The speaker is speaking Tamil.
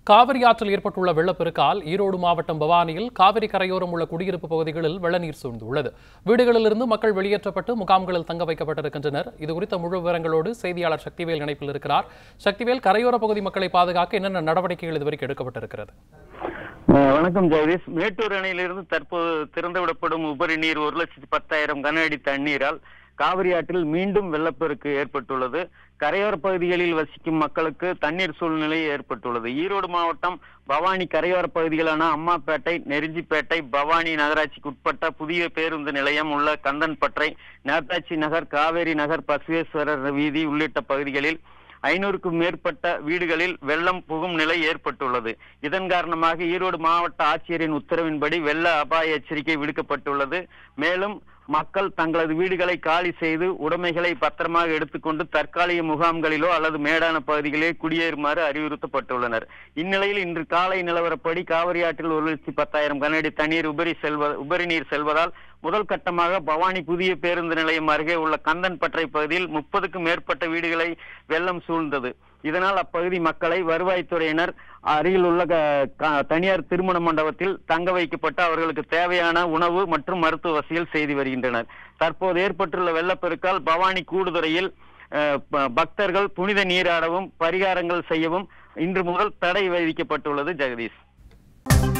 காவிரி ஆற்றில் ஏற்பட்டுள்ள வெள்ளப்பெருக்கால் ஈரோடு மாவட்டம் பவானியில் காவிரி கரையோரம் உள்ள குடியிருப்பு பகுதிகளில் வெள்ளநீர் சூழ்ந்துள்ளது வீடுகளிலிருந்து மக்கள் வெளியேற்றப்பட்டு முகாம்களில் தங்க வைக்கப்பட்டிருக்கின்றனர் இது குறித்த முழு விவரங்களோடு செய்தியாளர் சக்திவேல் இணைப்பில் இருக்கிறார் சக்திவேல் கரையோர பகுதி மக்களை பாதுகாக்க என்னென்ன நடவடிக்கைகள் இதுவரைக்கும் எடுக்கப்பட்டிருக்கிறது அஹ் வணக்கம் ஜெகதீஷ் மேட்டூர் அணையிலிருந்து தற்போது திறந்துவிடப்படும் உபரி நீர் ஒரு லட்சத்தி பத்தாயிரம் கன அடி தண்ணீரால் காவிரி ஆற்றில் மீண்டும் வெள்ளப்பெருக்கு ஏற்பட்டுள்ளது கரையோர பகுதிகளில் வசிக்கும் மக்களுக்கு தண்ணீர் சூழ்நிலை ஏற்பட்டுள்ளது ஈரோடு மாவட்டம் பவானி கரையோர பகுதிகளான அம்மாப்பேட்டை நெருஞ்சிப்பேட்டை பவானி நகராட்சிக்கு உட்பட்ட புதிய பேருந்து நிலையம் உள்ள கந்தன்பற்றை நேதாஜி நகர் காவேரி நகர் பசுவேஸ்வரர் வீதி உள்ளிட்ட பகுதிகளில் ஐநூறுக்கும் மேற்பட்ட வீடுகளில் வெள்ளம் புகும் நிலை ஏற்பட்டுள்ளது இதன் காரணமாக ஈரோடு மாவட்ட ஆட்சியரின் உத்தரவின்படி வெள்ள அபாய எச்சரிக்கை விடுக்கப்பட்டுள்ளது மேலும் மக்கள் தங்களது வீடுகளை காலி செய்து உடைமைகளை பத்திரமாக எடுத்துக்கொண்டு தற்காலிக முகாம்களிலோ அல்லது மேடான பகுதிகளிலே குடியேறுமாறு அறிவுறுத்தப்பட்டுள்ளனர் இந்நிலையில் இன்று காலை நிலவரப்படி காவிரி ஆற்றில் ஒரு லட்சத்தி பத்தாயிரம் கனஅடி தண்ணீர் உபரி செல்வ உபரி நீர் செல்வதால் முதல் கட்டமாக பவானி புதிய பேருந்து நிலையம் அருகே உள்ள கந்தன்பற்றை பகுதியில் முப்பதுக்கும் மேற்பட்ட வீடுகளை வெள்ளம் சூழ்ந்தது இதனால் அப்பகுதி மக்களை வருவாய்த்துறையினர் அருகில் உள்ள க- க- தனியார் திருமண மண்டபத்தில் தங்க வைக்கப்பட்டு அவர்களுக்கு தேவையான உணவு மற்றும் மருத்துவ வசதிகள் செய்து வருகின்றனர் தற்போது ஏற்பட்டுள்ள வெள்ளப்பெருக்கால் பவானி கூடுதுறையில் அஹ், ப- பக்தர்கள் புனித நீராடவும் பரிகாரங்கள் செய்யவும் இன்று முதல் தடை விதிக்கப்பட்டுள்ளது ஜெகதீஷ்